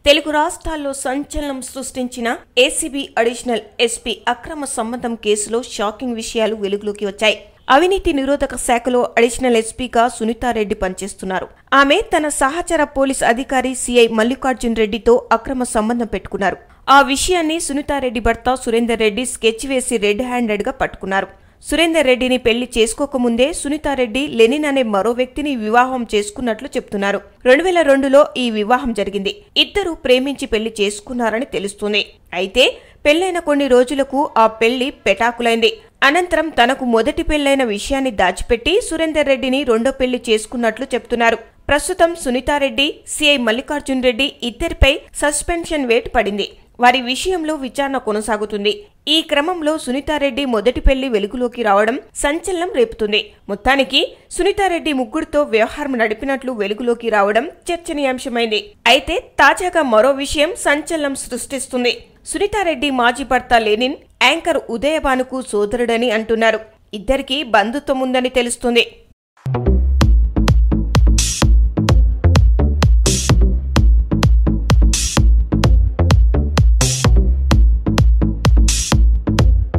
తెలుగు రాష్ట్రాల్లో సంచలనం సృష్టించిన ఏసీబీ అడిషనల్ ఎస్పీ అక్రమ సంబంధం కేసులో షాకింగ్ విషయాలు వెలుగులోకి వచ్చాయి అవినీతి నిరోధక శాఖలో అడిషనల్ ఎస్పీగా సునీతారెడ్డి పనిచేస్తున్నారు ఆమె తన సహచర పోలీస్ అధికారి సిఐ మల్లికార్జున్ రెడ్డితో అక్రమ సంబంధం పెట్టుకున్నారు ఆ విషయాన్ని సునీతారెడ్డి భర్త సురేందర్ రెడ్డి స్కెచ్ వేసి రెడ్ హ్యాండెడ్ గా పట్టుకున్నారు సురేందర్ రెడ్డిని పెళ్లి చేసుకోకముందే సునీతారెడ్డి లెనిన్ అనే మరో వ్యక్తిని వివాహం చేసుకున్నట్లు చెప్తున్నారు రెండు వేల రెండులో ఈ వివాహం జరిగింది ఇద్దరు ప్రేమించి పెళ్లి చేసుకున్నారని తెలుస్తుంది అయితే పెళ్లైన కొన్ని రోజులకు ఆ పెళ్లి పెటాకులైంది అనంతరం తనకు మొదటి పెళ్లైన విషయాన్ని దాచిపెట్టి సురేందర్ రెడ్డిని రెండో పెళ్లి చేసుకున్నట్లు చెప్తున్నారు ప్రస్తుతం సునీతారెడ్డి సిఐ మల్లికార్జున్ రెడ్డి ఇద్దరిపై సస్పెన్షన్ వేటు పడింది వారి విషయంలో విచారణ కొనసాగుతుంది ఈ క్రమంలో సునీతారెడ్డి మొదటి పెళ్లి వెలుగులోకి రావడం సంచలనం రేపుతుంది మొత్తానికి సునీతారెడ్డి ముగ్గురితో వ్యవహారం నడిపినట్లు వెలుగులోకి రావడం చర్చనీయాంశమైంది అయితే తాజాగా మరో విషయం సంచలనం సృష్టిస్తుంది సునీతారెడ్డి మాజీ భర్త లెనిన్ యాంకర్ ఉదయభానుకు సోదరుడని అంటున్నారు ఇద్దరికీ బంధుత్వం ఉందని తెలుస్తుంది